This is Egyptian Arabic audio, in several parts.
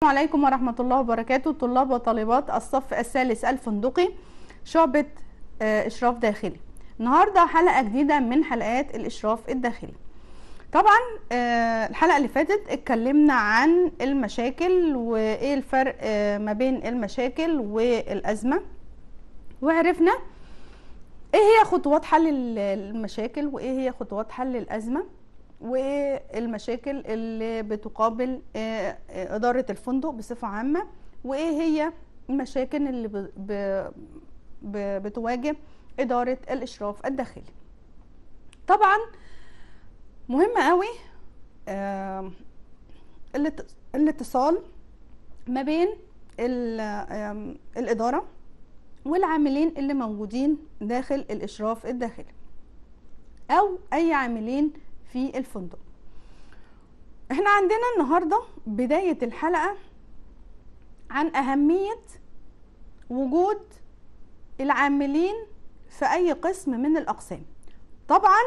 عليكم ورحمة الله وبركاته طلاب وطالبات الصف الثالث الفندقي شعبة آه، إشراف داخلي النهاردة حلقة جديدة من حلقات الإشراف الداخلي طبعا آه، الحلقة اللي فاتت اتكلمنا عن المشاكل وإيه الفرق آه، ما بين المشاكل والأزمة وعرفنا إيه هي خطوات حل ال- المشاكل وإيه هي خطوات حل الأزمة والمشاكل اللي بتقابل آه، آه، إدارة الفندق بصفة عامة وإيه هي المشاكل اللي ب- ب- ب- بتواجه إدارة الإشراف الداخلي طبعا مهم قوي آه، الات- الاتصال ما بين ال- آم، الإدارة والعاملين اللي موجودين داخل الإشراف الداخلي أو أي عاملين في الفندق احنا عندنا النهاردة بداية الحلقة عن أهمية وجود العاملين في أي قسم من الأقسام طبعا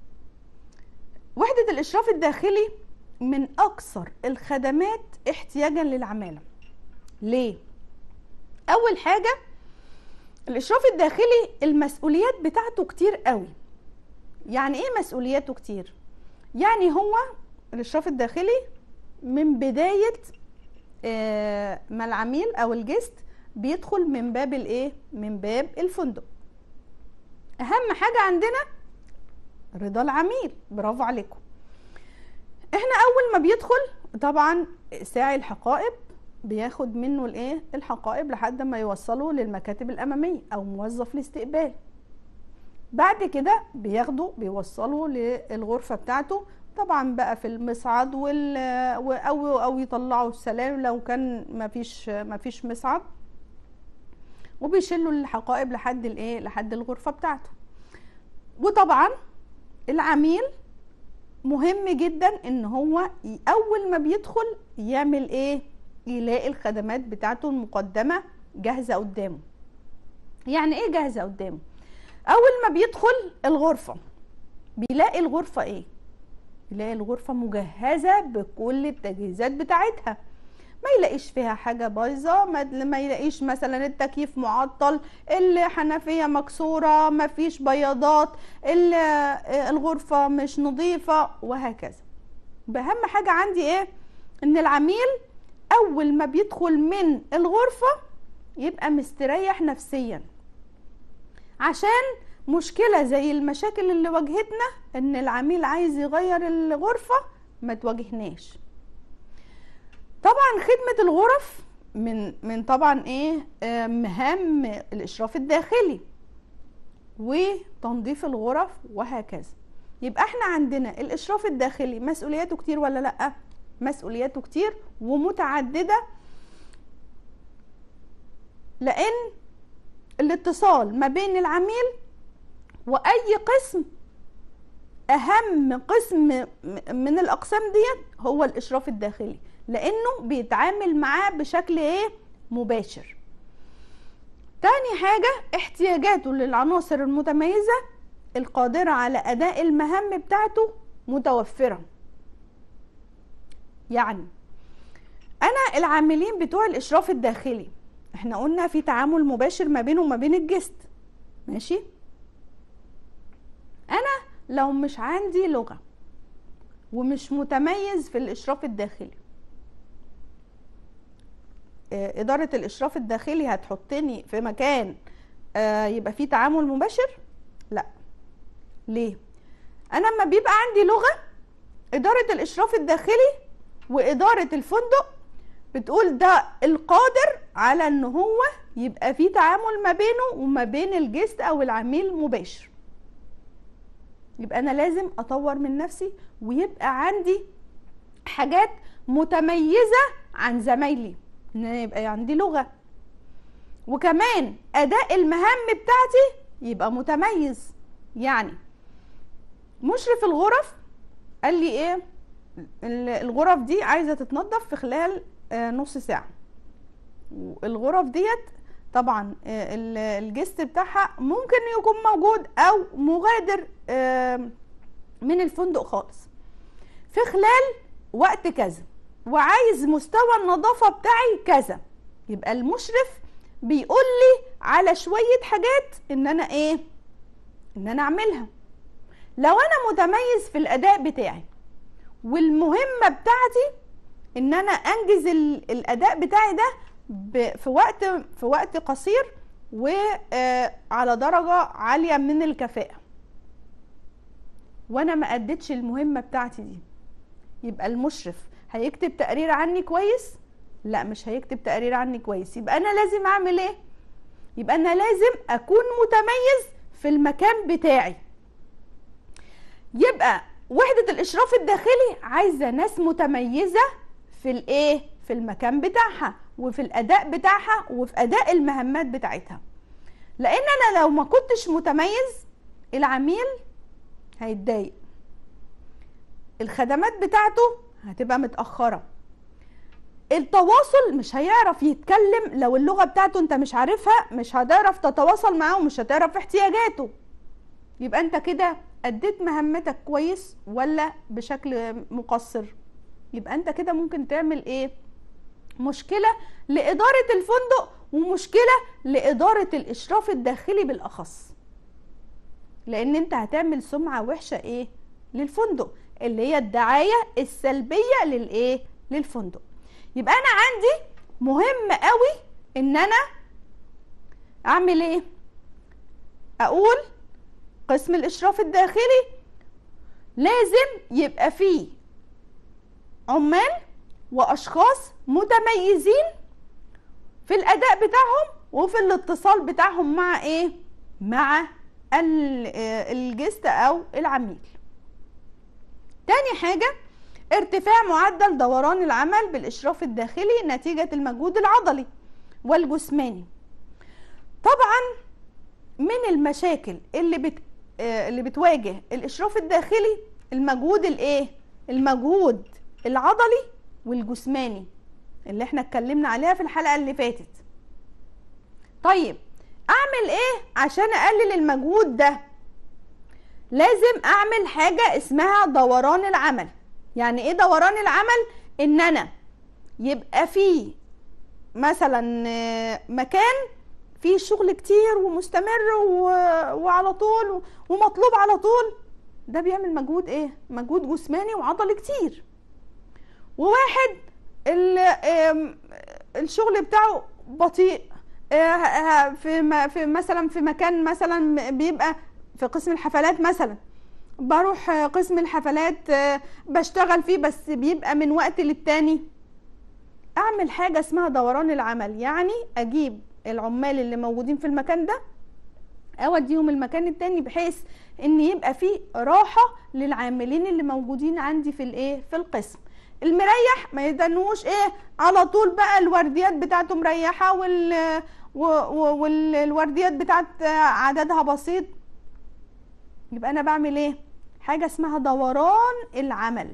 وحدة الإشراف الداخلي من أكثر الخدمات احتياجا للعمالة ليه؟ أول حاجة الإشراف الداخلي المسؤوليات بتاعته كتير قوي يعني ايه مسؤولياته كتير يعني هو الاشراف الداخلي من بدايه آه، ما العميل او الجست بيدخل من باب الايه من باب الفندق اهم حاجه عندنا رضا العميل برافو عليكم احنا اول ما بيدخل طبعا ساعي الحقائب بياخد منه الايه الحقائب لحد ما يوصله للمكاتب الاماميه او موظف الاستقبال بعد كده بياخده بيوصله للغرفة بتاعته طبعا بقى في المصعد وال و- او او يطلعوا السلام لو كان مفيش مفيش مصعد وبيشيلوا الحقائب لحد الايه لحد الغرفة بتاعته وطبعا العميل مهم جدا ان هو ي- اول ما بيدخل يعمل ايه يلاقي الخدمات بتاعته المقدمة جاهزة قدامه يعني ايه جاهزة قدامه اول ما بيدخل الغرفه بيلاقي الغرفه ايه بيلاقي الغرفه مجهزه بكل التجهيزات بتاعتها ما يلاقيش فيها حاجة بايظة ما ما يلاقيش مثلا التكييف معطل الحنفية مكسورة ما فيش بياضات ال- الغرفة مش نظيفة وهكذا بأهم حاجة عندي ايه ان العميل اول ما بيدخل من الغرفة يبقى مستريح نفسيا عشان مشكلة زي المشاكل اللي واجهتنا ان العميل عايز يغير الغرفة ما تواجهناش طبعا خدمة الغرف من من طبعا ايه آه، مهام الاشراف الداخلي وتنظيف الغرف وهكذا يبقى احنا عندنا الاشراف الداخلي مسؤولياته كتير ولا لا مسؤولياته كتير ومتعددة لان الاتصال ما بين العميل واي قسم اهم قسم م- من الاقسام ديت هو الاشراف الداخلي لانه بيتعامل معاه بشكل ايه مباشر تاني حاجة احتياجاته للعناصر المتميزة القادرة على اداء المهام بتاعته متوفرة يعني انا العاملين بتوع الاشراف الداخلي احنا قلنا في تعامل مباشر ما بينه وما بين الجست ماشي انا لو مش عندي لغة ومش متميز في الاشراف الداخلي آه، ادارة الاشراف الداخلي هتحطني في مكان آه، يبقى فيه تعامل مباشر لا ليه انا لما بيبقى عندي لغة ادارة الاشراف الداخلي وادارة الفندق بتقول ده القادر على ان هو يبقى في تعامل ما بينه وما بين الجست او العميل مباشر يبقى انا لازم اطور من نفسي ويبقى عندي حاجات متميزة عن زمايلي ان أنا يبقى عندي لغة وكمان اداء المهام بتاعتي يبقى متميز يعني مشرف الغرف قال لي ايه ال- الغرف دي عايزه تتنظف في خلال آه، نص ساعه والغرف ديت طبعا آه، ال- الجست بتاعها ممكن يكون موجود او مغادر آه، من الفندق خالص في خلال وقت كذا وعايز مستوى النظافة بتاعي كذا يبقى المشرف بيقول لي على شوية حاجات ان انا ايه ان انا اعملها لو انا متميز في الاداء بتاعي والمهمة بتاعتي ان انا انجز الاداء بتاعي ده في وقت في وقت قصير وعلى درجة عالية من الكفاءة وانا ما اديتش المهمة بتاعتي دي يبقى المشرف هيكتب تقرير عني كويس لا مش هيكتب تقرير عني كويس يبقى انا لازم اعمل ايه يبقى انا لازم اكون متميز في المكان بتاعي يبقى وحدة الاشراف الداخلي عايزة ناس متميزة في الايه في المكان بتاعها وفي الاداء بتاعها وفي اداء المهمات بتاعتها لان انا لو ما كنتش متميز العميل هيتضايق الخدمات بتاعته هتبقى متاخره التواصل مش هيعرف يتكلم لو اللغه بتاعته انت مش عارفها مش هتعرف تتواصل معاه ومش هتعرف احتياجاته يبقى انت كده اديت مهمتك كويس ولا بشكل مقصر يبقى انت كده ممكن تعمل ايه مشكله لاداره الفندق ومشكله لاداره الاشراف الداخلي بالاخص لان انت هتعمل سمعه وحشه ايه للفندق اللي هي الدعايه السلبيه للايه للفندق يبقى انا عندي مهم قوي ان انا اعمل ايه اقول قسم الاشراف الداخلي لازم يبقى فيه عمال واشخاص متميزين في الاداء بتاعهم وفي الاتصال بتاعهم مع ايه مع الجست او العميل تاني حاجة ارتفاع معدل دوران العمل بالإشراف الداخلي نتيجة المجهود العضلي والجسماني طبعا من المشاكل اللي بت... اللي بتواجه الإشراف الداخلي المجهود الايه المجهود العضلي والجسماني اللي احنا اتكلمنا عليها في الحلقة اللي فاتت طيب اعمل ايه عشان اقلل المجهود ده لازم اعمل حاجة اسمها دوران العمل يعني ايه دوران العمل ان انا يبقى فيه مثلا مكان فيه شغل كتير ومستمر وعلى طول ومطلوب على طول ده بيعمل مجهود ايه مجهود جسماني وعضلي كتير وواحد الشغل بتاعه بطيء في في مثلا في مكان مثلا بيبقى في قسم الحفلات مثلا بروح قسم الحفلات بشتغل فيه بس بيبقى من وقت للتاني اعمل حاجه اسمها دوران العمل يعني اجيب العمال اللي موجودين في المكان ده اوديهم المكان التاني بحيث ان يبقى فيه راحه للعاملين اللي موجودين عندي في الايه في القسم المريح ما يدنوش ايه على طول بقى الورديات بتاعته مريحه وال والورديات بتاعت عددها بسيط يبقى انا بعمل ايه حاجه اسمها دوران العمل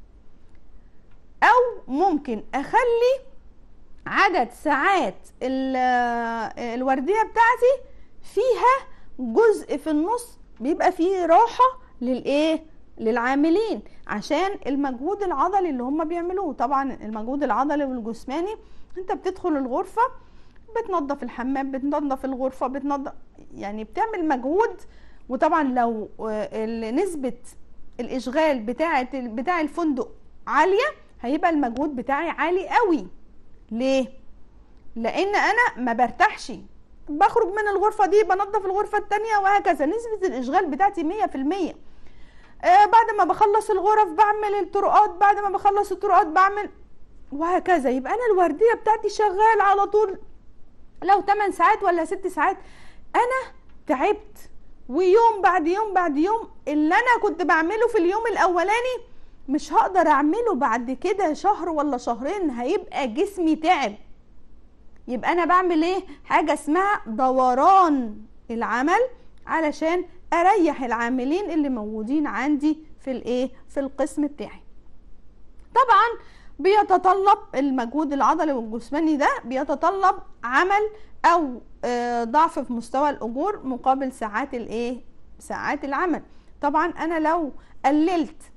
او ممكن اخلي عدد ساعات الورديه بتاعتي فيها جزء في النص بيبقى فيه راحه للايه للعاملين عشان المجهود العضلي اللي هم بيعملوه طبعا المجهود العضلي والجسماني انت بتدخل الغرفه بتنظف الحمام بتنظف الغرفه بتنظف يعني بتعمل مجهود وطبعا لو نسبه الاشغال بتاعه بتاع الفندق عاليه هيبقى المجهود بتاعي عالي قوي ليه لان انا ما برتاحش بخرج من الغرفه دي بنظف الغرفه الثانيه وهكذا نسبه الاشغال بتاعتي 100% آه بعد ما بخلص الغرف بعمل الطرقات بعد ما بخلص الطرقات بعمل وهكذا يبقى انا الورديه بتاعتي شغال على طول لو 8 ساعات ولا 6 ساعات انا تعبت ويوم بعد يوم بعد يوم اللي انا كنت بعمله في اليوم الاولاني مش هقدر اعمله بعد كده شهر ولا شهرين هيبقى جسمي تعب يبقى انا بعمل ايه حاجه اسمها دوران العمل علشان اريح العاملين اللي موجودين عندي في الايه في القسم بتاعي طبعا بيتطلب المجهود العضلي والجسماني ده بيتطلب عمل او ضعف في مستوى الاجور مقابل ساعات الايه ساعات العمل طبعا انا لو قللت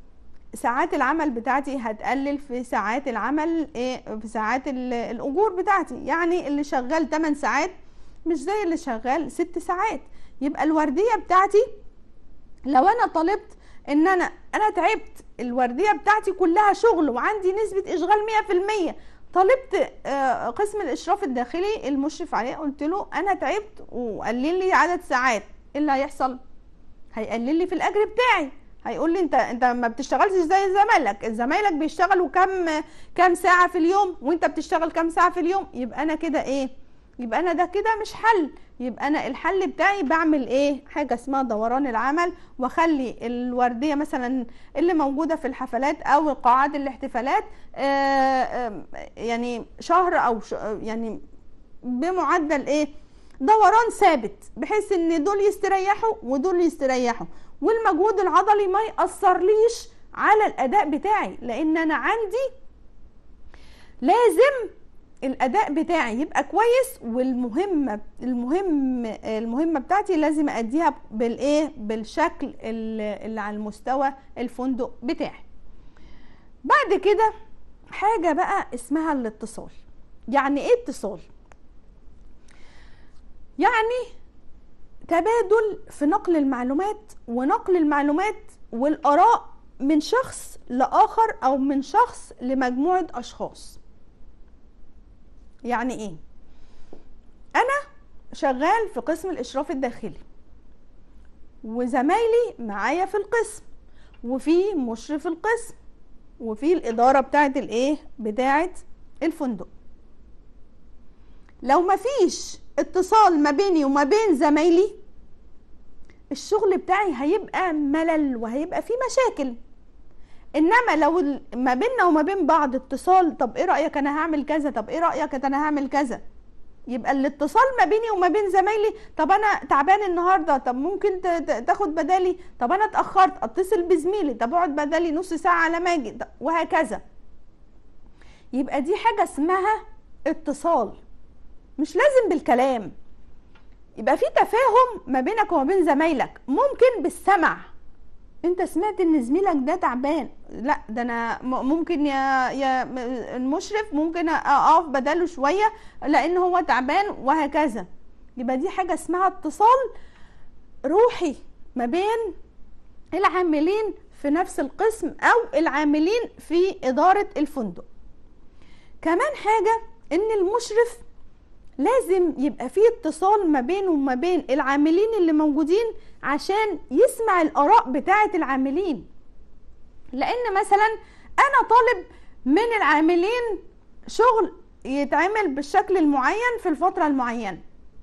ساعات العمل بتاعتي هتقلل في ساعات العمل ايه في ساعات الاجور بتاعتي يعني اللي شغال 8 ساعات مش زي اللي شغال 6 ساعات يبقى الورديه بتاعتي لو انا طلبت ان انا انا تعبت الورديه بتاعتي كلها شغل وعندي نسبه اشغال 100% طلبت آه، قسم الاشراف الداخلي المشرف عليه قلت له انا تعبت وقلل لي عدد ساعات ايه اللي هيحصل هيقلل لي في الاجر بتاعي هيقول لي انت انت ما بتشتغلش زي زمايلك زمايلك بيشتغلوا كام كام ساعه في اليوم وانت بتشتغل كام ساعه في اليوم يبقى انا كده ايه يبقى انا ده كده مش حل يبقى انا الحل بتاعي بعمل ايه حاجه اسمها دوران العمل واخلي الورديه مثلا اللي موجوده في الحفلات او قاعات الاحتفالات آآ آه، آآ يعني شهر او ش يعني بمعدل ايه دوران ثابت بحيث ان دول يستريحوا ودول يستريحوا والمجهود العضلي ما ياثرليش على الاداء بتاعي لان انا عندي لازم الاداء بتاعي يبقى كويس والمهمه المهم المهمه بتاعتي لازم اديها بالايه بالشكل اللي على المستوى الفندق بتاعي بعد كده حاجه بقى اسمها الاتصال يعني ايه اتصال يعني تبادل في نقل المعلومات ونقل المعلومات والاراء من شخص لاخر او من شخص لمجموعه اشخاص يعني ايه انا شغال في قسم الاشراف الداخلي وزمايلي معايا في القسم وفي مشرف القسم وفي الاداره بتاعه الايه بتاعه الفندق لو مفيش اتصال ما بيني وما بين زمايلي الشغل بتاعي هيبقى ملل وهيبقى فيه مشاكل انما لو ما بيننا وما بين بعض اتصال طب ايه رايك انا هعمل كذا طب ايه رايك انا هعمل كذا يبقى الاتصال ما بيني وما بين زمايلي طب انا تعبان النهارده طب ممكن تاخد بدالي طب انا اتاخرت اتصل بزميلي طب اقعد بدالي نص ساعه على ما اجي وهكذا يبقى دي حاجه اسمها اتصال مش لازم بالكلام يبقى في تفاهم ما بينك وما بين زمايلك ممكن بالسمع انت سمعت ان زميلك ده تعبان لا ده انا ممكن يا يا المشرف ممكن اقف بداله شويه لان هو تعبان وهكذا يبقى دي حاجه اسمها اتصال روحي ما بين العاملين في نفس القسم او العاملين في اداره الفندق كمان حاجه ان المشرف لازم يبقى في اتصال ما بينه وما بين العاملين اللي موجودين عشان يسمع الاراء بتاعه العاملين لان مثلا انا طالب من العاملين شغل يتعمل بالشكل المعين في الفتره المعينه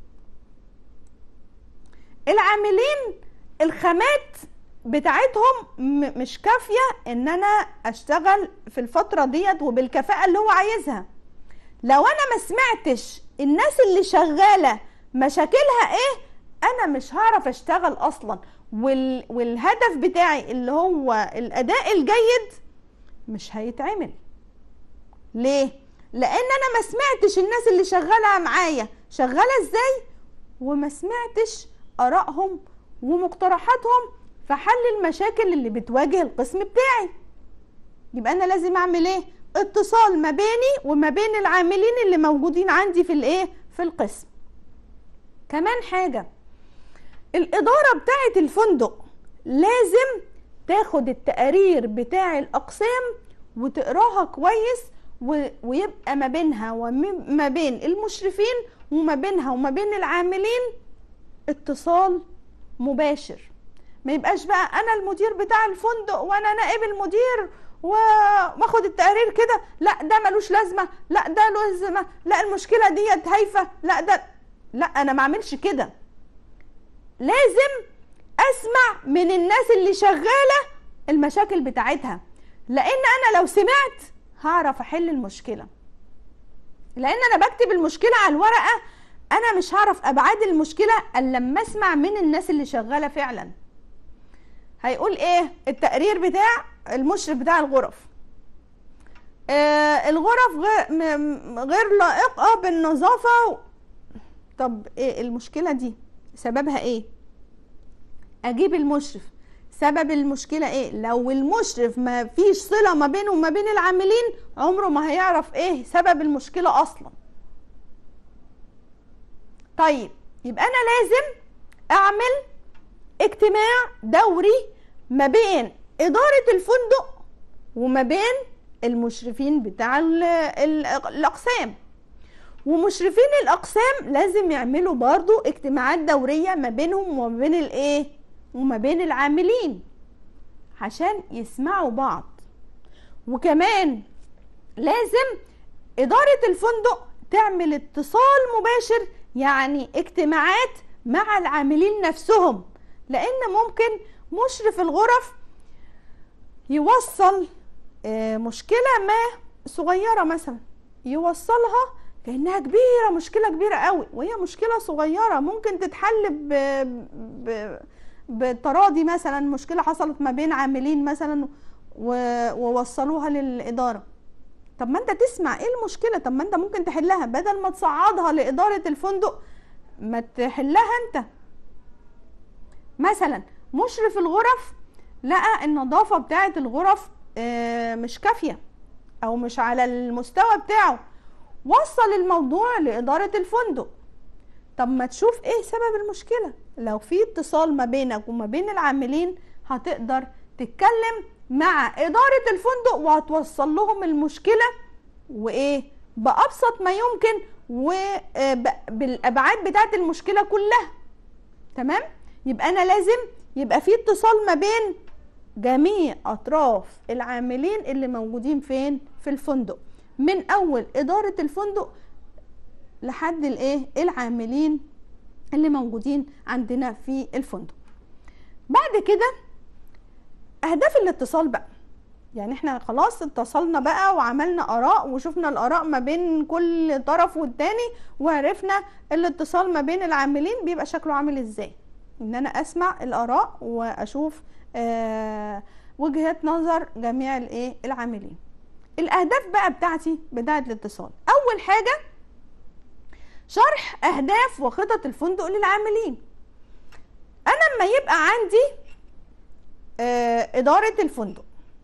العاملين الخامات بتاعتهم مش كافيه ان انا اشتغل في الفتره ديت وبالكفاءه اللي هو عايزها لو انا ما سمعتش الناس اللي شغاله مشاكلها ايه انا مش هعرف اشتغل اصلا وال... والهدف بتاعي اللي هو الاداء الجيد مش هيتعمل ليه لان انا ما سمعتش الناس اللي شغاله معايا شغاله ازاي وما سمعتش ارائهم ومقترحاتهم في حل المشاكل اللي بتواجه القسم بتاعي يبقى انا لازم اعمل ايه اتصال ما بيني وما بين العاملين اللي موجودين عندي في الايه في القسم كمان حاجه الاداره بتاعه الفندق لازم تاخد التقارير بتاع الاقسام وتقراها كويس ويبقى ما بينها وما بين المشرفين وما بينها وما بين العاملين اتصال مباشر ما يبقاش بقى انا المدير بتاع الفندق وانا نائب المدير واخد التقارير كده لا ده ملوش لازمه لا ده له لازمه لا المشكله ديت هايفه لا ده لا انا ما اعملش كده لازم اسمع من الناس اللي شغاله المشاكل بتاعتها لان انا لو سمعت هعرف احل المشكله لان انا بكتب المشكله على الورقه انا مش هعرف ابعاد المشكله الا لما اسمع من الناس اللي شغاله فعلا هيقول ايه التقرير بتاع المشرف بتاع الغرف آه الغرف غير لائقه بالنظافه طب ايه المشكله دي سببها ايه اجيب المشرف سبب المشكلة ايه لو المشرف ما فيش صلة ما بينه وما بين العاملين عمره ما هيعرف ايه سبب المشكلة اصلا طيب يبقى انا لازم اعمل اجتماع دوري ما بين ادارة الفندق وما بين المشرفين بتاع ال ال الاقسام ومشرفين الاقسام لازم يعملوا برضو اجتماعات دورية ما بينهم وما بين الايه وما بين العاملين عشان يسمعوا بعض وكمان لازم إدارة الفندق تعمل اتصال مباشر يعني اجتماعات مع العاملين نفسهم لأن ممكن مشرف الغرف يوصل مشكلة ما صغيرة مثلا يوصلها كأنها كبيرة مشكلة كبيرة قوي وهي مشكلة صغيرة ممكن تتحل ب... ب... بالتراضي مثلا مشكله حصلت ما بين عاملين مثلا ووصلوها للاداره طب ما انت تسمع ايه المشكله طب ما انت ممكن تحلها بدل ما تصعدها لاداره الفندق ما تحلها انت مثلا مشرف الغرف لقى النظافه بتاعه الغرف مش كافيه او مش على المستوى بتاعه وصل الموضوع لاداره الفندق طب ما تشوف ايه سبب المشكله لو في اتصال ما بينك وما بين العاملين هتقدر تتكلم مع إدارة الفندق وهتوصل لهم المشكلة وإيه بأبسط ما يمكن وبالأبعاد بتاعت المشكلة كلها تمام يبقى أنا لازم يبقى في اتصال ما بين جميع أطراف العاملين اللي موجودين فين في الفندق من أول إدارة الفندق لحد الإيه العاملين اللي موجودين عندنا في الفندق بعد كده اهداف الاتصال بقى يعني احنا خلاص اتصلنا بقى وعملنا اراء وشفنا الاراء ما بين كل طرف والتاني وعرفنا الاتصال ما بين العاملين بيبقى شكله عامل ازاي ان انا اسمع الاراء واشوف آه وجهات نظر جميع الايه العاملين الاهداف بقى بتاعتي بتاعت الاتصال اول حاجه شرح اهداف وخطط الفندق للعاملين انا لما يبقى عندي آه اداره الفندق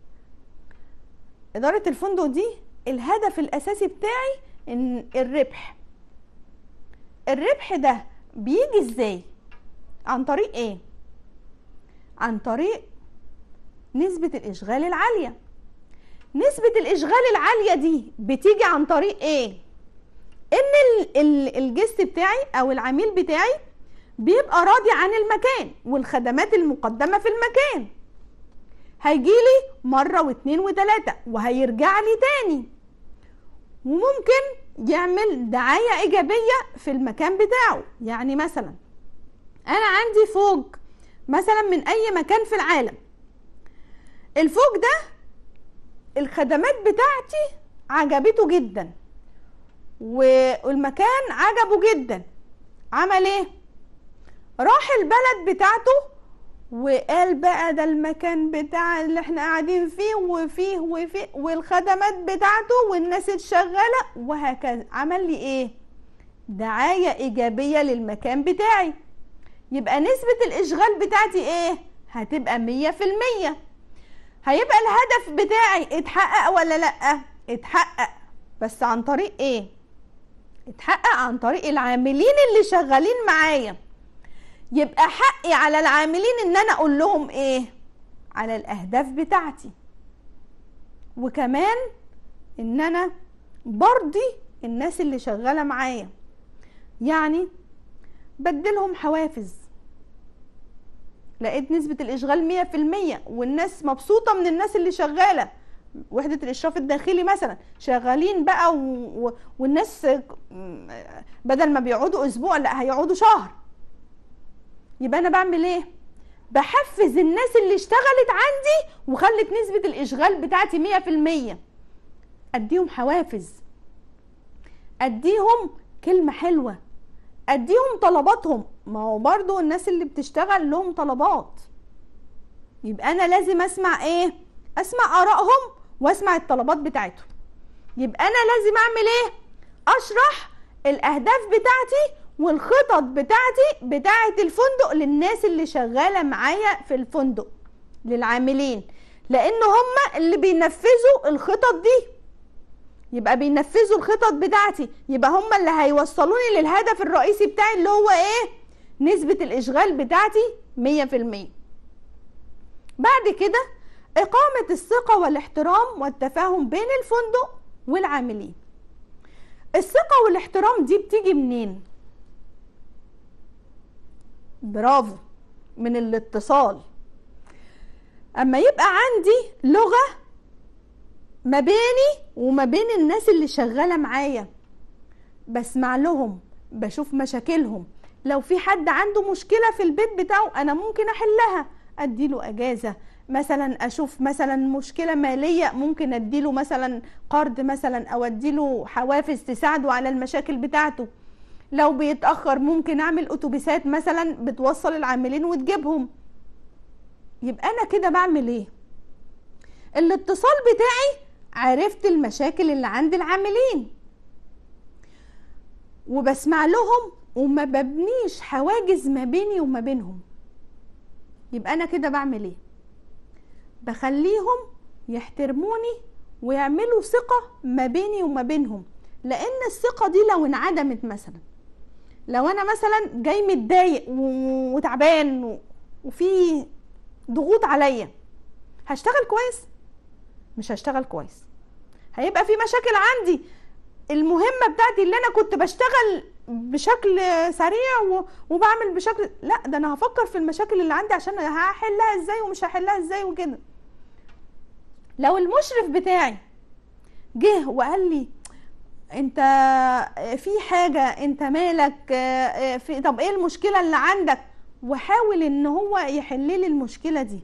اداره الفندق دي الهدف الاساسي بتاعي ان الربح الربح ده بيجي ازاي عن طريق ايه عن طريق نسبة الإشغال العالية نسبة الإشغال العالية دي بتيجي عن طريق إيه؟ إن الجست بتاعي أو العميل بتاعي بيبقى راضي عن المكان والخدمات المقدمة في المكان هيجيلي مرة واتنين وتلاتة وهيرجع لي تاني وممكن يعمل دعاية إيجابية في المكان بتاعه يعني مثلا أنا عندي فوق مثلا من أي مكان في العالم الفوق ده الخدمات بتاعتي عجبته جدا والمكان عجبه جدا عمل ايه راح البلد بتاعته وقال بقى ده المكان بتاع اللي احنا قاعدين فيه وفيه وفيه والخدمات بتاعته والناس الشغالة وهكذا عمل لي ايه دعاية ايجابية للمكان بتاعي يبقى نسبة الاشغال بتاعتي ايه هتبقى مية في المية هيبقى الهدف بتاعي اتحقق ولا لا اتحقق بس عن طريق ايه اتحقق عن طريق العاملين اللي شغالين معايا يبقى حقي على العاملين ان انا اقول لهم ايه على الاهداف بتاعتي وكمان ان انا برضي الناس اللي شغاله معايا يعني بدلهم حوافز لقيت نسبة الإشغال مية في المية والناس مبسوطة من الناس اللي شغالة وحدة الإشراف الداخلي مثلا شغالين بقى و... و... والناس بدل ما بيقعدوا أسبوع لا هيقعدوا شهر يبقى أنا بعمل إيه؟ بحفز الناس اللي اشتغلت عندي وخلت نسبة الإشغال بتاعتي مية في المية أديهم حوافز أديهم كلمة حلوة اديهم طلباتهم ما هو برضو الناس اللي بتشتغل لهم طلبات يبقى انا لازم اسمع ايه اسمع ارائهم واسمع الطلبات بتاعتهم يبقى انا لازم اعمل ايه اشرح الاهداف بتاعتي والخطط بتاعتي بتاعه الفندق للناس اللي شغاله معايا في الفندق للعاملين لان هم اللي بينفذوا الخطط دي يبقى بينفذوا الخطط بتاعتي يبقى هم اللي هيوصلوني للهدف الرئيسي بتاعي اللي هو ايه نسبة الاشغال بتاعتي مية في المية بعد كده اقامة الثقة والاحترام والتفاهم بين الفندق والعاملين الثقة والاحترام دي بتيجي منين برافو من الاتصال اما يبقى عندي لغة ما بيني وما بين الناس اللي شغالة معايا بسمع لهم بشوف مشاكلهم لو في حد عنده مشكلة في البيت بتاعه أنا ممكن أحلها أديله أجازة مثلا أشوف مثلا مشكلة مالية ممكن أديله مثلا قرض مثلا أو أديله حوافز تساعده على المشاكل بتاعته لو بيتأخر ممكن أعمل أتوبيسات مثلا بتوصل العاملين وتجيبهم يبقى أنا كده بعمل إيه الاتصال بتاعي عرفت المشاكل اللي عند العاملين وبسمع لهم وما ببنيش حواجز ما بيني وما بينهم يبقى انا كده بعمل ايه بخليهم يحترموني ويعملوا ثقة ما بيني وما بينهم لان الثقة دي لو انعدمت مثلا لو انا مثلا جاي متضايق وتعبان وفي ضغوط عليا هشتغل كويس مش هشتغل كويس هيبقى في مشاكل عندي المهمة بتاعتي اللي انا كنت بشتغل بشكل سريع وبعمل بشكل لا ده انا هفكر في المشاكل اللي عندي عشان هحلها ازاي ومش هحلها ازاي وكده لو المشرف بتاعي جه وقال لي انت في حاجة انت مالك في طب ايه المشكلة اللي عندك وحاول ان هو يحل لي المشكلة دي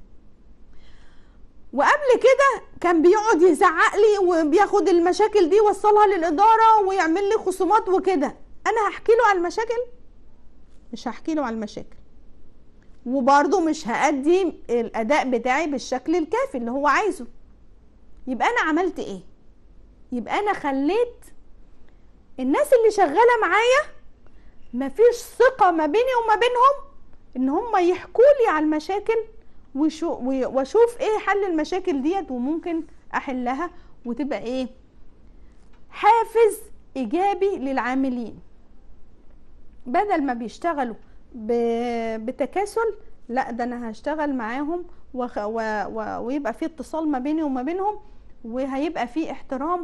وقبل كده كان بيقعد يزعق لي وبياخد المشاكل دي يوصلها للاداره ويعمل لي خصومات وكده انا هحكي له على المشاكل مش هحكي له على المشاكل وبرضه مش هأدي الأداء بتاعي بالشكل الكافي اللي هو عايزه يبقى أنا عملت إيه؟ يبقى أنا خليت الناس اللي شغالة معايا مفيش ثقة ما بيني وما بينهم إن هم يحكوا لي على المشاكل واشوف ايه حل المشاكل ديت وممكن احلها وتبقى ايه حافز ايجابي للعاملين بدل ما بيشتغلوا بتكاسل لا ده انا هشتغل معاهم وخ... و... و... ويبقى في اتصال ما بيني وما بينهم وهيبقى في احترام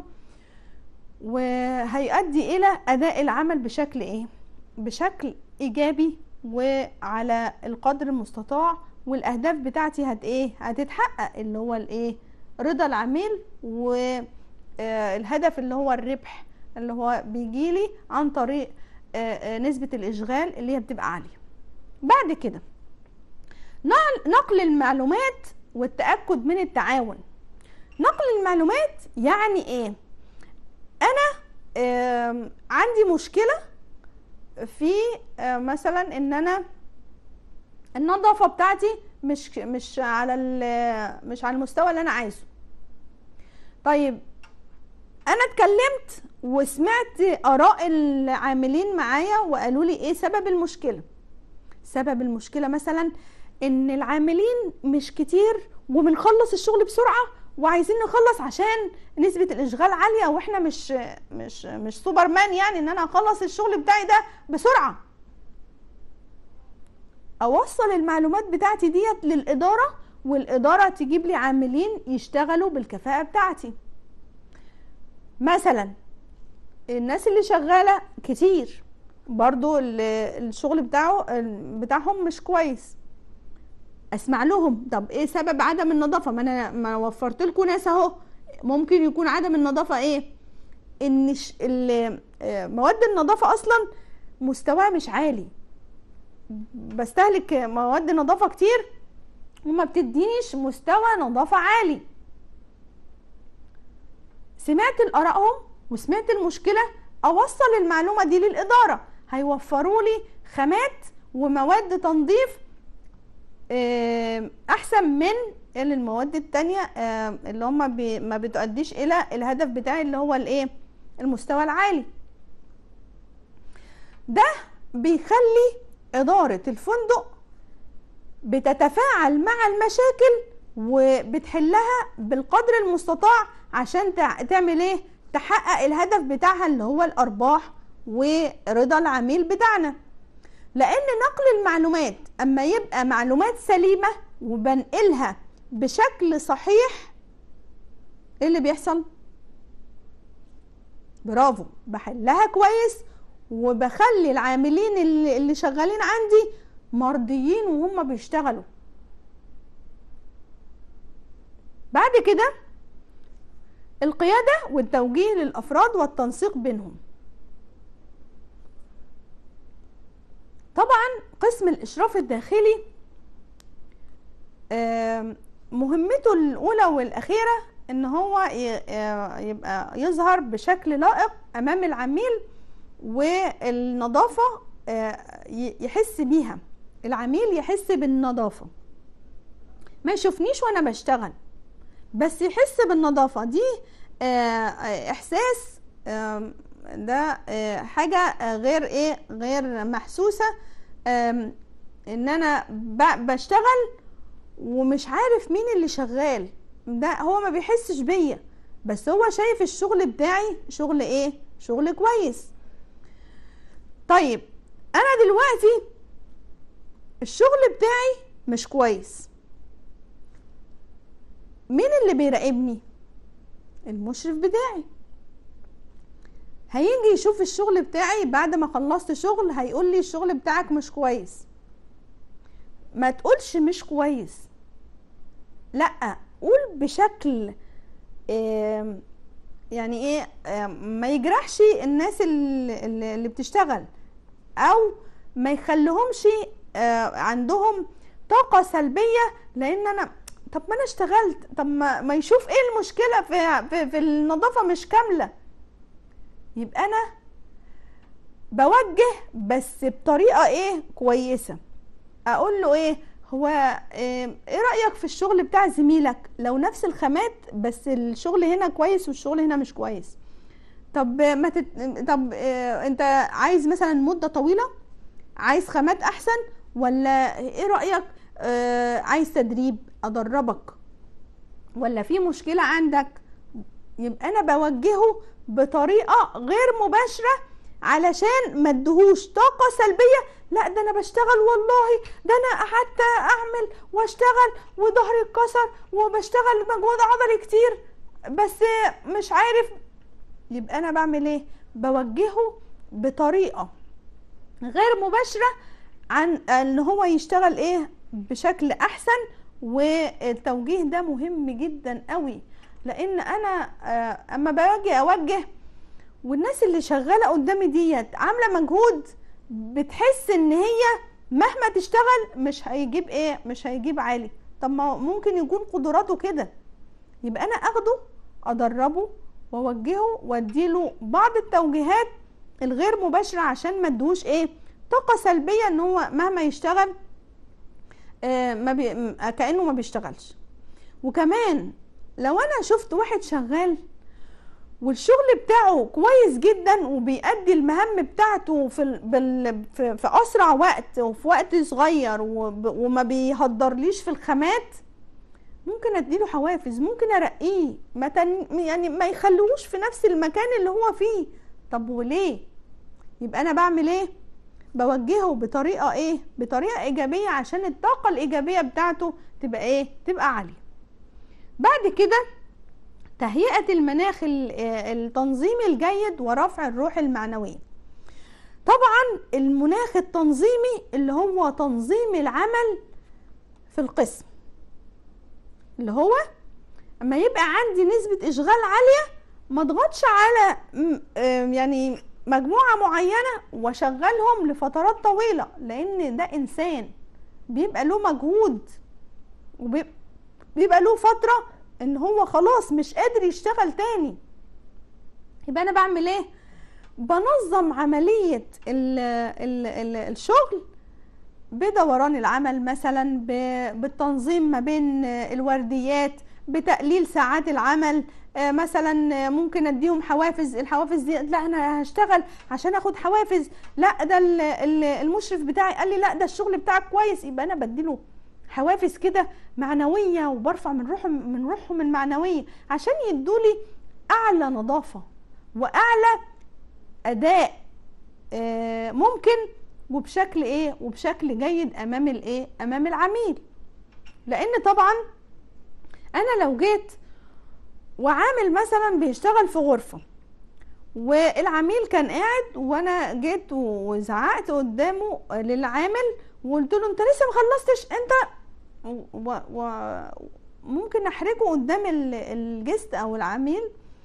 وهيؤدي الى اداء العمل بشكل ايه بشكل ايجابي وعلى القدر المستطاع والاهداف بتاعتي هت ايه هتتحقق اللي هو الايه رضا العميل والهدف اللي هو الربح اللي هو بيجيلي عن طريق نسبة الإشغال اللي هي بتبقى عالية بعد كده نقل المعلومات والتأكد من التعاون نقل المعلومات يعني ايه انا عندي مشكلة في مثلا ان انا النظافه بتاعتي مش مش على مش على المستوى اللي انا عايزه طيب انا اتكلمت وسمعت اراء العاملين معايا وقالوا لي ايه سبب المشكله سبب المشكله مثلا ان العاملين مش كتير وبنخلص الشغل بسرعه وعايزين نخلص عشان نسبة الإشغال عالية وإحنا مش مش مش سوبرمان يعني إن أنا أخلص الشغل بتاعي ده بسرعة اوصل المعلومات بتاعتي ديت للاداره والاداره تجيب لي عاملين يشتغلوا بالكفاءه بتاعتي مثلا الناس اللي شغاله كتير برضو الشغل بتاعه بتاعهم مش كويس اسمع لهم طب ايه سبب عدم النظافه ما انا ما وفرت لكم ناس اهو ممكن يكون عدم النظافه ايه ان مواد النظافه اصلا مستواها مش عالي بستهلك مواد نظافه كتير وما بتدينيش مستوى نظافه عالي سمعت لارائهم وسمعت المشكله اوصل المعلومه دي للاداره هيوفروا لي خامات ومواد تنظيف احسن من المواد التانية اللي هم ما بتؤديش الى الهدف بتاعي اللي هو الايه المستوى العالي ده بيخلي إدارة الفندق بتتفاعل مع المشاكل وبتحلها بالقدر المستطاع عشان تعمل ايه تحقق الهدف بتاعها اللي هو الارباح ورضا العميل بتاعنا لان نقل المعلومات اما يبقى معلومات سليمه وبنقلها بشكل صحيح ايه اللي بيحصل برافو بحلها كويس وبخلي العاملين اللي, اللي شغالين عندي مرضيين وهم بيشتغلوا بعد كده القيادة والتوجيه للأفراد والتنسيق بينهم طبعا قسم الإشراف الداخلي مهمته الأولى والأخيرة إن هو يبقى يظهر بشكل لائق أمام العميل والنظافة يحس بيها العميل يحس بالنظافة ما يشوفنيش وأنا بشتغل بس يحس بالنظافة دي إحساس ده حاجة غير ايه غير محسوسة ان انا بشتغل ومش عارف مين اللي شغال ده هو ما بيحسش بيا بس هو شايف الشغل بتاعي شغل ايه شغل كويس طيب انا دلوقتي الشغل بتاعي مش كويس مين اللي بيراقبني المشرف بتاعي هيجي يشوف الشغل بتاعي بعد ما خلصت شغل هيقول لي الشغل بتاعك مش كويس ما تقولش مش كويس لا قول بشكل يعني ايه ما يجرحش الناس اللي, اللي بتشتغل او ما يخليهمش عندهم طاقة سلبية لان انا طب ما انا اشتغلت طب ما, ما يشوف ايه المشكلة في, في, في النظافة مش كاملة يبقى انا بوجه بس بطريقه ايه كويسه اقول له ايه هو ايه رايك في الشغل بتاع زميلك لو نفس الخامات بس الشغل هنا كويس والشغل هنا مش كويس طب ما تت... طب إيه انت عايز مثلا مده طويله عايز خامات احسن ولا ايه رايك اه عايز تدريب ادربك ولا في مشكله عندك يبقى انا بوجهه بطريقه غير مباشره علشان ما ادهوش طاقه سلبيه لا ده انا بشتغل والله ده انا قعدت اعمل واشتغل وظهري اتكسر وبشتغل مجهود عضلي كتير بس مش عارف يبقى انا بعمل ايه بوجهه بطريقه غير مباشره عن ان هو يشتغل ايه بشكل احسن والتوجيه ده مهم جدا قوي لان انا اما باجي اوجه والناس اللي شغاله قدامي ديت عامله مجهود بتحس ان هي مهما تشتغل مش هيجيب ايه مش هيجيب عالي طب ما ممكن يكون قدراته كده يبقى انا اخده ادربه واوجهه واديله بعض التوجيهات الغير مباشره عشان ما ادوش ايه طاقه سلبيه ان هو مهما يشتغل آه ما بي كانه ما بيشتغلش وكمان لو انا شفت واحد شغال والشغل بتاعه كويس جدا وبيأدي المهام بتاعته في بال في, في اسرع وقت وفي وقت صغير وما بيهدرليش في الخامات ممكن اديله حوافز ممكن ارقيه ما تن يعني ما يخلوش في نفس المكان اللي هو فيه طب وليه يبقى انا بعمل ايه بوجهه بطريقه ايه بطريقه ايجابيه عشان الطاقه الايجابيه بتاعته تبقى ايه تبقى عاليه بعد كده تهيئة المناخ التنظيمي الجيد ورفع الروح المعنوية طبعا المناخ التنظيمي اللي هو تنظيم العمل في القسم اللي هو اما يبقى عندي نسبة اشغال عالية ما اضغطش على يعني مجموعة معينة واشغلهم لفترات طويلة لان ده انسان بيبقى له مجهود وبيبقى له فترة ان هو خلاص مش قادر يشتغل تاني يبقى انا بعمل ايه بنظم عملية ال ال ال الشغل بدوران العمل مثلا بالتنظيم ما بين الورديات بتقليل ساعات العمل مثلا ممكن اديهم حوافز الحوافز دي لا انا هشتغل عشان اخد حوافز لا ده المشرف بتاعي قال لي لا ده الشغل بتاعك كويس يبقى انا بديله حوافز كده معنويه وبرفع من روحهم من روحهم المعنويه عشان يدولي اعلى نظافه واعلى اداء آه، ممكن وبشكل ايه وبشكل جيد امام الايه امام العميل لان طبعا انا لو جيت وعامل مثلا بيشتغل في غرفه والعميل كان قاعد وانا جيت وزعقت قدامه للعامل وقلت له انت لسه ما خلصتش انت وممكن احرجه قدام الجست او العميل